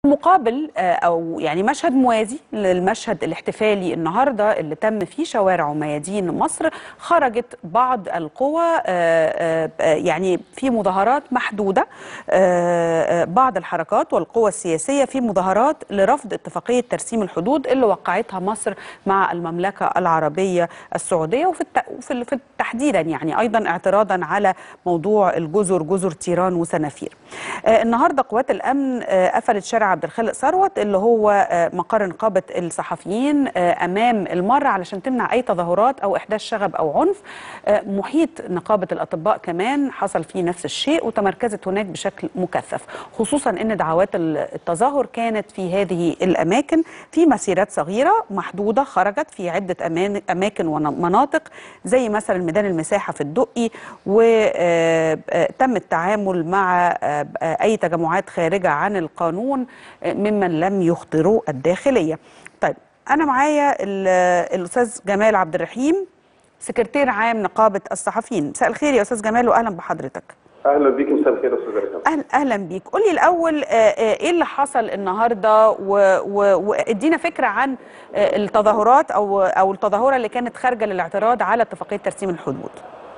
مقابل او يعني مشهد موازي للمشهد الاحتفالي النهارده اللي تم فيه شوارع وميادين مصر خرجت بعض القوى يعني في مظاهرات محدوده بعض الحركات والقوى السياسيه في مظاهرات لرفض اتفاقيه ترسيم الحدود اللي وقعتها مصر مع المملكه العربيه السعوديه وفي في تحديدا يعني ايضا اعتراضا على موضوع الجزر جزر تيران وسنافير. النهارده قوات الامن قفلت شارع عبد الخالق ثروت اللي هو مقر نقابه الصحفيين امام المره علشان تمنع اي تظاهرات او احداث شغب او عنف محيط نقابه الاطباء كمان حصل فيه نفس الشيء وتمركزت هناك بشكل مكثف خصوصا ان دعوات التظاهر كانت في هذه الاماكن في مسيرات صغيره محدوده خرجت في عده اماكن ومناطق زي مثلا ميدان المساحه في الدقي وتم التعامل مع اي تجمعات خارجه عن القانون ممن لم يخطروا الداخليه. طيب انا معايا الاستاذ جمال عبد الرحيم سكرتير عام نقابه الصحفيين، مساء الخير يا استاذ جمال واهلا بحضرتك. اهلا بيك مساء الخير يا استاذ رجب. أهل اهلا بيك، قول لي الاول ايه اللي حصل النهارده وادينا فكره عن التظاهرات او او التظاهره اللي كانت خارجه للاعتراض على اتفاقيه ترسيم الحدود.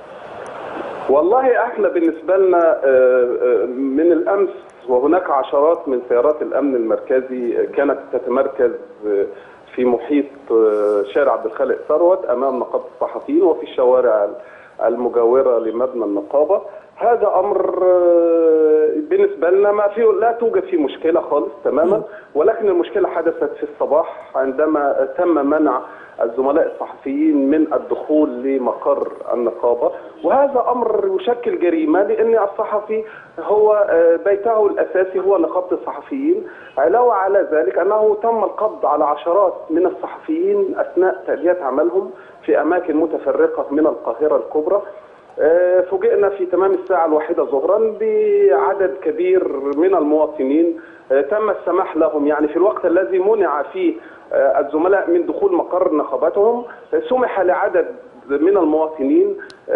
والله احنا بالنسبه لنا من الامس وهناك عشرات من سيارات الامن المركزي كانت تتمركز في محيط شارع عبد الخالق ثروت امام نقابه الصحفيين وفي الشوارع المجاوره لمبنى النقابه هذا امر بالنسبه لنا ما فيه لا توجد فيه مشكله خالص تماما ولكن المشكله حدثت في الصباح عندما تم منع الزملاء الصحفيين من الدخول لمقر النقابه وهذا امر يشكل جريمه لان الصحفي هو بيته الاساسي هو نقابه الصحفيين علاوه على ذلك انه تم القبض على عشرات من الصحفيين اثناء تاديه عملهم في اماكن متفرقه من القاهره الكبرى فوجئنا في تمام الساعة الواحدة ظهرا بعدد كبير من المواطنين تم السماح لهم يعني في الوقت الذي منع فيه الزملاء من دخول مقر نقابتهم سمح لعدد من المواطنين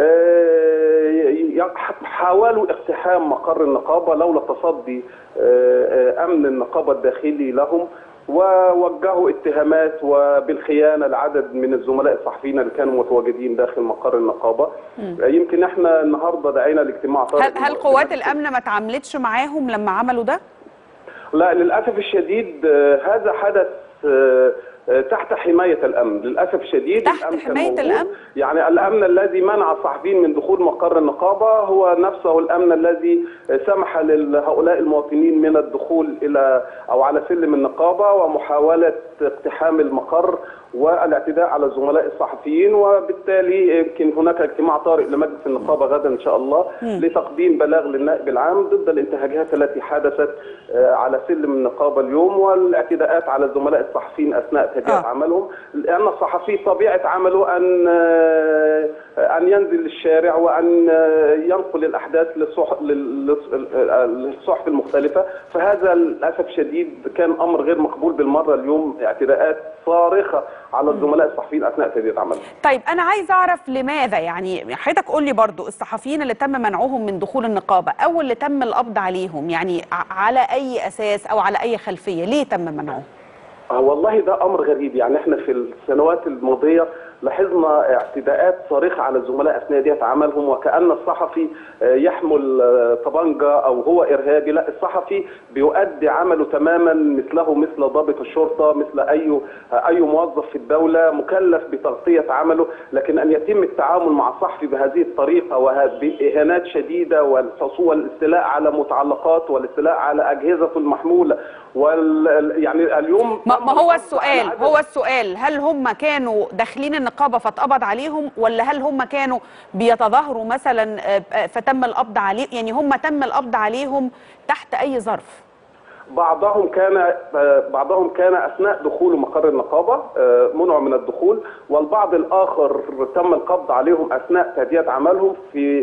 حاولوا اقتحام مقر النقابة لولا تصدي أمن النقابة الداخلي لهم ووجهوا اتهامات وبالخيانه لعدد من الزملاء الصحفيين اللي كانوا متواجدين داخل مقر النقابه م. يمكن احنا النهارده دعينا لاجتماع طارئ هل, هل قوات الامن ما تعاملتش معاهم لما عملوا ده؟ لا للاسف الشديد هذا حدث تحت حماية الأمن للأسف الشديد تحت الأمن حماية الأمن؟ يعني الأمن الذي منع الصحفيين من دخول مقر النقابة هو نفسه الأمن الذي سمح لهؤلاء المواطنين من الدخول إلى أو على سلم النقابة ومحاولة اقتحام المقر والاعتداء على الزملاء الصحفيين وبالتالي يمكن هناك اجتماع طارئ لمجلس النقابه غدا ان شاء الله م. لتقديم بلاغ للنائب العام ضد الانتهاكات التي حدثت على سلم النقابه اليوم والاعتداءات على الزملاء الصحفيين اثناء تاديه آه. عملهم لان الصحفي طبيعه عمله ان ان ينزل للشارع وان ينقل الاحداث للصحف المختلفه فهذا للاسف الشديد كان امر غير مقبول بالمره اليوم اعتداءات صارخه على الزملاء الصحفيين اثناء تاديه عملهم. طيب انا عايز اعرف لماذا يعني حضرتك قول لي برضو الصحفيين اللي تم منعهم من دخول النقابه او اللي تم القبض عليهم يعني على اي اساس او على اي خلفيه ليه تم منعهم؟ آه والله ده امر غريب يعني احنا في السنوات الماضيه لاحظنا اعتداءات صارخه على الزملاء اثناء دية عملهم وكان الصحفي يحمل طبنجه او هو ارهابي لا الصحفي بيؤدي عمله تماما مثله مثل ضابط الشرطه مثل اي اي موظف في الدوله مكلف بتغطيه عمله لكن ان يتم التعامل مع الصحفي بهذه الطريقه وباهانات شديده والحصول والاستيلاء على متعلقات والاستيلاء على اجهزته المحموله وال يعني اليوم ما هو السؤال هو السؤال هل هم كانوا داخلين النقابه فاتقبض عليهم ولا هل هم كانوا بيتظاهروا مثلا فتم القبض عليه يعني هم تم القبض عليهم تحت اي ظرف بعضهم كان بعضهم كان اثناء دخول مقر النقابه منع من الدخول والبعض الاخر تم القبض عليهم اثناء تاديه عملهم في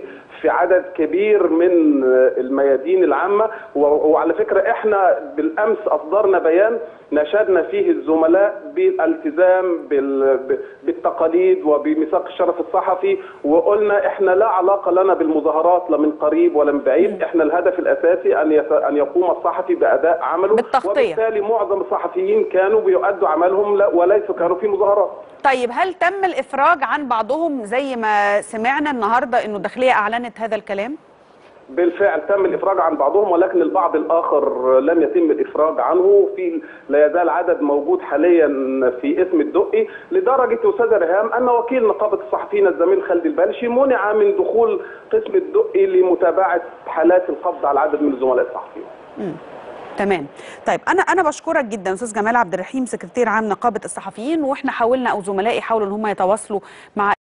في عدد كبير من الميادين العامه و- وعلى فكره احنا بالامس اصدرنا بيان ناشدنا فيه الزملاء بالالتزام بال- ب- بالتقاليد وبميثاق الشرف الصحفي وقلنا احنا لا علاقه لنا بالمظاهرات لا من قريب ولا من بعيد احنا الهدف الاساسي ان يت- ان يقوم الصحفي باداء عمله بالتغطية. وبالتالي معظم الصحفيين كانوا بيؤدوا عملهم لا- وليسوا كانوا في مظاهرات طيب هل تم الافراج عن بعضهم زي ما سمعنا النهارده انه الداخليه اعلنت هذا الكلام بالفعل تم الافراج عن بعضهم ولكن البعض الاخر لم يتم الافراج عنه في لا يزال عدد موجود حاليا في اسم الدقي لدرجه استاذ ريهام ان وكيل نقابه الصحفيين الزميل خالد البلشي منع من دخول قسم الدقي لمتابعه حالات القبض على عدد من الزملاء الصحفيين. تمام طيب انا انا بشكرك جدا استاذ جمال عبد الرحيم سكرتير عام نقابه الصحفيين واحنا حاولنا او زملائي حاولوا ان هم يتواصلوا مع